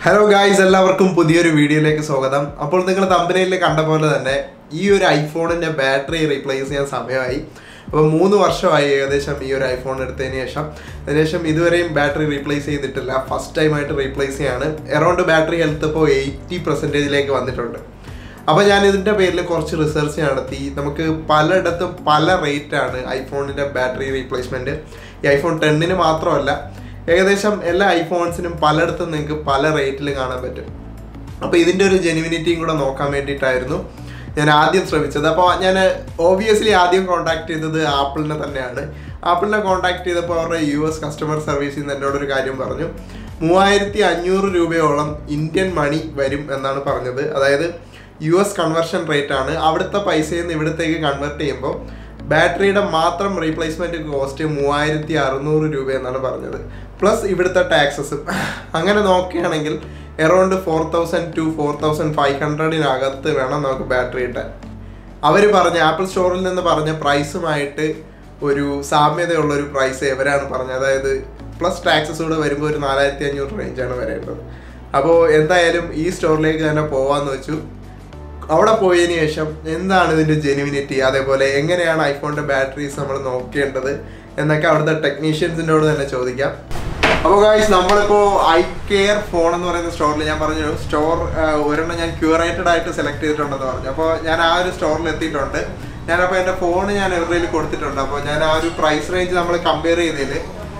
Hello guys എല്ലാവർക്കും പുതിയൊരു വീഡിയോയിലേക്ക് സ്വാഗതം അപ്പോൾ നിങ്ങൾ തമ്പനയിൽ കണ്ട പോലെ തന്നെ ഈ ഒരു ഐഫോണിന്റെ ബാറ്ററി റീപ്ലേസ് ചെയ്യാൻ സമയമായി അപ്പോൾ മൂന്ന് വർഷമായി ഏകദേശം ഈ ഒരു ഐഫോൺ എടുത്തതിന് ശേഷം അതിനുശേഷം ഇതുവരെയും ബാറ്ററി റീപ്ലേസ് ചെയ്തിട്ടില്ല ഫസ്റ്റ് ടൈമായിട്ട് റീപ്ലേസ് ചെയ്യാണ് എറൗണ്ട് ബാറ്ററി ഹെൽത്ത് ഇപ്പോൾ എയ്റ്റി പെർസെൻറ്റേജിലേക്ക് വന്നിട്ടുണ്ട് അപ്പോൾ ഞാൻ ഇതിൻ്റെ പേരിൽ കുറച്ച് റിസർച്ച് നടത്തി നമുക്ക് പലയിടത്തും പല റേറ്റ് ആണ് ഐഫോണിൻ്റെ ബാറ്ററി റീപ്ലേസ്മെൻറ്റ് ഈ ഐഫോൺ ടെന്നിന് മാത്രമല്ല ഏകദേശം എല്ലാ ഐഫോൺസിനും പലയിടത്തും നിങ്ങൾക്ക് പല റേറ്റിൽ കാണാൻ പറ്റും അപ്പോൾ ഇതിൻ്റെ ഒരു ജെനുവിനിറ്റിയും കൂടെ നോക്കാൻ വേണ്ടിയിട്ടായിരുന്നു ഞാൻ ആദ്യം ശ്രമിച്ചത് അപ്പോൾ ഞാൻ ഓബിയസ്ലി ആദ്യം കോൺടാക്ട് ചെയ്തത് ആപ്പിളിനെ തന്നെയാണ് ആപ്പിളിനെ കോൺടാക്ട് ചെയ്തപ്പോൾ അവരുടെ യു എസ് കസ്റ്റമർ സർവീസിൽ നിന്ന് എന്നോടൊരു കാര്യം പറഞ്ഞു മൂവായിരത്തി അഞ്ഞൂറ് രൂപയോളം ഇന്ത്യൻ മണി വരും എന്നാണ് പറഞ്ഞത് അതായത് യു എസ് കൺവെർഷൻ റേറ്റ് ആണ് അവിടുത്തെ പൈസയിൽ നിന്ന് ഇവിടത്തേക്ക് കൺവെർട്ട് ചെയ്യുമ്പോൾ ബാറ്ററിയുടെ മാത്രം റീപ്ലേസ്മെന്റ് കോസ്റ്റ് മൂവായിരത്തി അറുന്നൂറ് രൂപ എന്നാണ് പറഞ്ഞത് പ്ലസ് ഇവിടുത്തെ ടാക്സസും അങ്ങനെ നോക്കുകയാണെങ്കിൽ around four thousand to four thousand five ഹൺഡ്രഡിനകത്ത് വേണം നമുക്ക് ബാറ്ററി ഇട്ടാൻ അവർ പറഞ്ഞ ആപ്പിൾ സ്റ്റോറിൽ നിന്ന് പറഞ്ഞ പ്രൈസുമായിട്ട് ഒരു സാമ്യതയുള്ള ഒരു പ്രൈസ് എവരാണ് പറഞ്ഞത് അതായത് പ്ലസ് ടാക്സസ് കൂടെ വരുമ്പോൾ ഒരു നാലായിരത്തി അഞ്ഞൂറ് റേഞ്ചാണ് വരേണ്ടത് അപ്പോൾ എന്തായാലും ഈ സ്റ്റോറിലേക്ക് തന്നെ പോവാന്ന് വെച്ചു അവിടെ പോയതിന് ശേഷം എന്താണ് ഇതിന്റെ ജെനുവിനിറ്റി അതേപോലെ എങ്ങനെയാണ് ഐഫോണിന്റെ ബാറ്ററീസ് നമ്മൾ നോക്കേണ്ടത് എന്നൊക്കെ അവിടുത്തെ ടെക്നീഷ്യൻസിനോട് തന്നെ ചോദിക്കാം അപ്പോൾ ഗായ്സ് നമ്മളിപ്പോ ഐ കെയർ ഫോൺ എന്ന് പറയുന്ന സ്റ്റോറിൽ ഞാൻ പറഞ്ഞു സ്റ്റോർ ഒരെണ്ണം ഞാൻ ക്യൂറേറ്റഡ് ആയിട്ട് സെലക്ട് ചെയ്തിട്ടുണ്ടെന്ന് പറഞ്ഞു അപ്പോൾ ഞാൻ ആ ഒരു സ്റ്റോറിൽ എത്തിയിട്ടുണ്ട് ഞാനപ്പോൾ എൻ്റെ ഫോൺ ഞാൻ എവറിൽ കൊടുത്തിട്ടുണ്ട് അപ്പോൾ ഞാൻ ആ ഒരു പ്രൈസ് റേഞ്ച് നമ്മൾ കമ്പയർ ചെയ്തതിൽ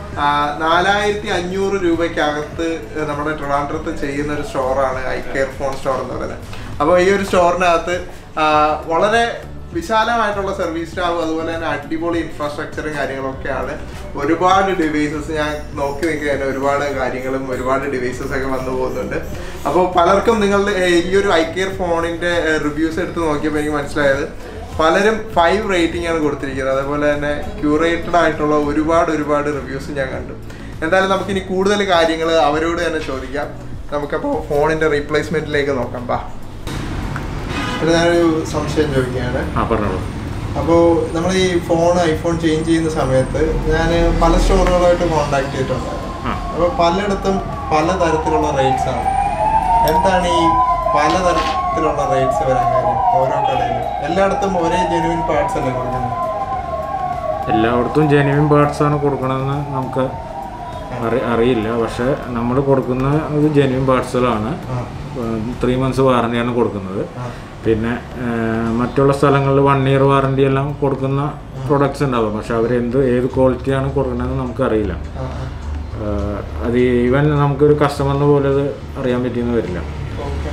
നാലായിരത്തി അഞ്ഞൂറ് രൂപയ്ക്കകത്ത് നമ്മുടെ ട്രിവാൻഡ്രത്ത് ചെയ്യുന്ന ഒരു സ്റ്റോറാണ് ഐ കെയർ ഫോൺ സ്റ്റോർ എന്ന് പറയുന്നത് അപ്പോൾ ഈ ഒരു സ്റ്റോറിനകത്ത് ആ, വളരെ വിശാലമായിട്ടുള്ള സർവീസ് സ്റ്റാഫ് അതുപോലെ തന്നെ അടിപൊളി ഇൻഫ്രാസ്ട്രക്ചറും കാര്യങ്ങളൊക്കെയാണ് ഒരുപാട് ഡിവൈസസ് ഞാൻ നോക്കി നിൽക്കുകയാണ് ഒരുപാട് കാര്യങ്ങളും ഒരുപാട് ഡിവൈസസ് ഒക്കെ വന്നു പോകുന്നുണ്ട് അപ്പോൾ പലർക്കും നിങ്ങളുടെ ഏ, ഈ ഒരു ഐ കെയർ ഫോണിന്റെ റിവ്യൂസ് എടുത്ത് നോക്കിയപ്പോൾ എനിക്ക് മനസ്സിലായത് പലരും ഫൈവ് റേറ്റിംഗ് ആണ് കൊടുത്തിരിക്കുന്നത് അതേപോലെ തന്നെ ക്യൂറേറ്റഡ് ആയിട്ടുള്ള ഒരുപാട് ഒരുപാട് റിവ്യൂസ് ഞാൻ കണ്ടു എന്തായാലും നമുക്കിനി കൂടുതൽ കാര്യങ്ങൾ അവരോട് തന്നെ ചോദിക്കാം നമുക്കപ്പോൾ ഫോണിന്റെ റീപ്ലേസ്മെന്റിലേക്ക് നോക്കാം ബാ പിന്നെ ഞാനൊരു സംശയം ചോദിക്കുകയാണ് ആ പറഞ്ഞോളൂ അപ്പോൾ നമ്മൾ ഈ ഫോൺ ഐഫോൺ ചേഞ്ച് ചെയ്യുന്ന സമയത്ത് ഞാൻ പല സ്റ്റോറുകളായിട്ട് കോൺടാക്ട് ചെയ്തിട്ടുണ്ട് ആ അപ്പോൾ പലയിടത്തും പല തരത്തിലുള്ള റേറ്റ്സ് ആണ് എന്താണ് ഈ പല തരത്തിലുള്ള റേറ്റ്സ് വരാൻ കാര്യം ഓരോ കടയിലും എല്ലായിടത്തും ഒരേ ജെനുവിൻ പാർട്സ് അല്ലേ കൊടുക്കുന്നത് എല്ലായിടത്തും ജെനുവിൻ പാർട്സ് ആണ് കൊടുക്കണമെന്ന് നമുക്ക് അറി അറിയില്ല പക്ഷെ നമ്മൾ കൊടുക്കുന്ന ഇത് ജെനുവിൻ പാർട്സുകളാണ് ആ ത്രീ മന്ത്സ് വാറണ്ടിയാണ് കൊടുക്കുന്നത് ആ പിന്നെ ആ, മറ്റുള്ള സ്ഥലങ്ങളിൽ വൺ ഇയർ വാറണ്ടി എല്ലാം കൊടുക്കുന്ന പ്രൊഡക്ട്സ് ഉണ്ടാവും പക്ഷെ അവർ എന്ത് ഏത് ക്വാളിറ്റിയാണ് കൊടുക്കുന്നതെന്ന് നമുക്കറിയില്ല ആ ആ, അത് ഈവൻ നമുക്കൊരു കസ്റ്റമറിന് പോലും അത് അറിയാൻ പറ്റിയെന്ന് വരില്ല ഓക്കെ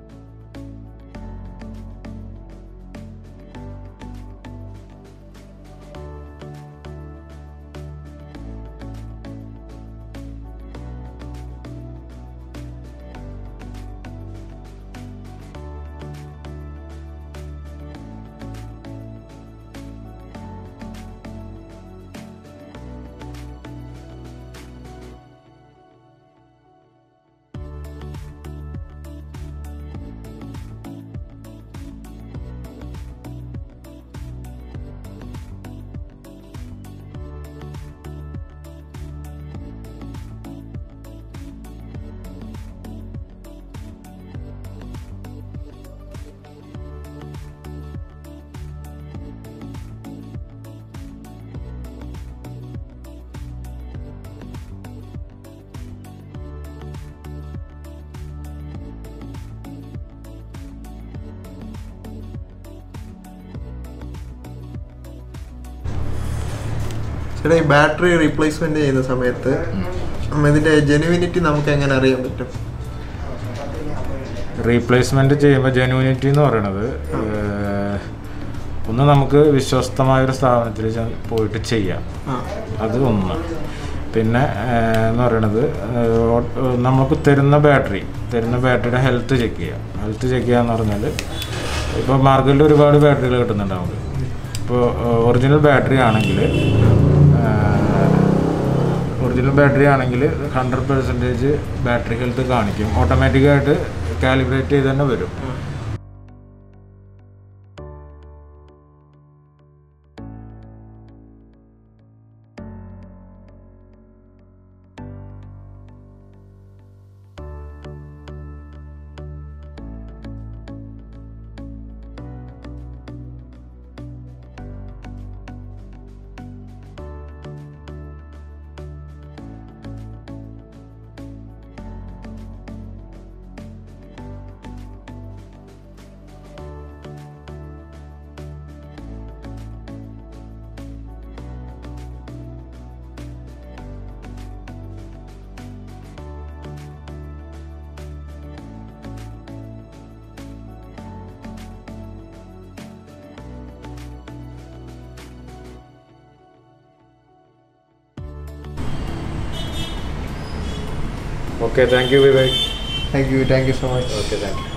ചേട്ടാ ഈ ബാറ്ററി റീപ്ലേസ്മെന്റ് ചെയ്യുന്ന സമയത്ത് ഉം, ഇതിന്റെ ജെനുവിനിറ്റി നമുക്ക് എങ്ങനെ അറിയാൻ പറ്റും റീപ്ലേസ്മെന്റ് ചെയ്യുമ്പോൾ ജെനുവിനിറ്റി എന്ന് പറയുന്നത് ഏഹ്, ഒന്ന് നമുക്ക് വിശ്വസ്തമായ ഒരു സ്ഥാപനത്തിൽ ചെ- പോയിട്ട് ചെയ്യാം ആ അത് ഒന്ന് പിന്നെ ഏഹ്, എന്ന് പറയുന്നത് ഏഹ്, ഓ- നമുക്ക് തരുന്ന ബാറ്ററി തരുന്ന ബാറ്ററിയുടെ ഹെൽത്ത് ചെക്ക് ചെയ്യാം ഹെൽത്ത് ചെക്ക് ചെയ്യുക എന്ന് പറഞ്ഞാൽ ഇപ്പോൾ മാർക്കറ്റിൽ ഒരുപാട് ബാറ്ററികൾ കിട്ടുന്നുണ്ട് നമുക്ക് ഇപ്പോൾ ഒറിജിനൽ ബാറ്ററി ആണെങ്കിൽ ഒറിജിനൽ ബാറ്ററി ആണെങ്കിൽ ഹൺഡ്രഡ് പെർസെൻറ്റേജ് ബാറ്ററി ഹെൽത്ത് കാണിക്കും ഓട്ടോമാറ്റിക്കായിട്ട് കാലിബ്രേറ്റ് ചെയ്ത് തന്നെ വരും okay thank you Vivek thank you thank you so much okay thank you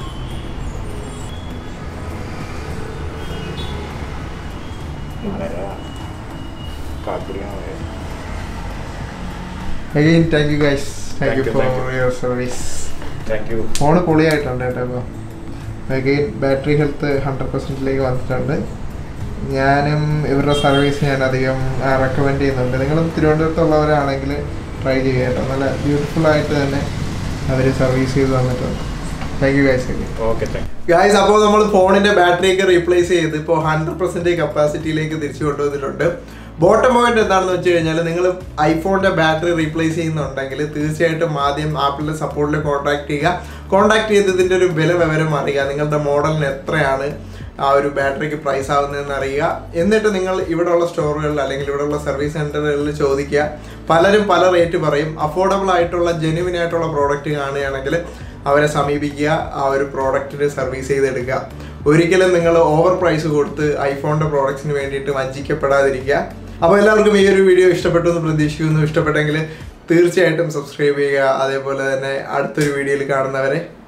again thank you guys thank Thank you you, for thank you. Your service thank you phone പൊളിയായിട്ടുണ്ട് കേട്ടോ ഇപ്പോൾ again battery health hundred പെർസെൻറ്റിലേക്ക് വന്നിട്ടുണ്ട് ഞാനും ഇവരുടെ service ഞാൻ അധികം recommend ചെയ്യുന്നുണ്ട് നിങ്ങളും തിരുവനന്തപുരത്തുള്ളവരാണെങ്കിൽ ട്രൈ ചെയ്യുക കേട്ടോ നല്ല ബ്യൂട്ടിഫുൾ ആയിട്ട് തന്നെ അവർ സർവീസ് ചെയ്ത് തന്നിട്ടുണ്ട് thank you guys again okay thank guys അപ്പോൾ നമ്മൾ ഫോണിന്റെ ബാറ്ററി ഒക്കെ റീപ്ലേസ് ചെയ്ത് ഇപ്പോൾ ഹൺഡ്രഡ് പെർസെന്റ് കപ്പാസിറ്റിയിലേക്ക് തിരിച്ചു കൊണ്ടുവന്നിട്ടുണ്ട് ബോട്ടം പോയിന്റ് എന്താണെന്ന് വെച്ച് കഴിഞ്ഞാൽ നിങ്ങൾ ഐഫോണിന്റെ ബാറ്ററി റീപ്ലേസ് ചെയ്യുന്നുണ്ടെങ്കിൽ തീർച്ചയായിട്ടും ആദ്യം ആപ്പിളിന്റെ സപ്പോർട്ടിൽ കോൺടാക്ട് ചെയ്യുക കോൺടാക്ട് ചെയ്തതിന്റെ ഒരു വില വിവരം അറിയുക നിങ്ങളുടെ മോഡലിന് എത്രയാണ് ആ ഒരു ബാറ്ററിക്ക് പ്രൈസ് ആവുന്നതെന്ന് അറിയുക എന്നിട്ട് നിങ്ങൾ ഇവിടെയുള്ള സ്റ്റോറുകളിൽ അല്ലെങ്കിൽ ഇവിടെയുള്ള സർവീസ് സെന്ററുകളിൽ ചോദിക്കുക പലരും പല റേറ്റ് പറയും അഫോർഡബിൾ ആയിട്ടുള്ള ജെനുവിൻ ആയിട്ടുള്ള പ്രോഡക്റ്റ് കാണുകയാണെങ്കിൽ അവരെ സമീപിക്കുക ആ ഒരു പ്രോഡക്റ്റിന് സർവീസ് ചെയ്തെടുക്കുക ഒരിക്കലും നിങ്ങൾ ഓവർ പ്രൈസ് കൊടുത്ത് ഐഫോണിന്റെ പ്രോഡക്ട്സിന് വേണ്ടിയിട്ട് വഞ്ചിക്കപ്പെടാതിരിക്കുക അപ്പോൾ എല്ലാവർക്കും ഈ ഒരു വീഡിയോ ഇഷ്ടപ്പെട്ടു എന്ന് പ്രതീക്ഷിക്കുന്നു ഇഷ്ടപ്പെട്ടെങ്കിൽ തീർച്ചയായിട്ടും സബ്സ്ക്രൈബ് ചെയ്യുക അതേപോലെ തന്നെ അടുത്തൊരു വീഡിയോയിൽ കാണുന്നവരെ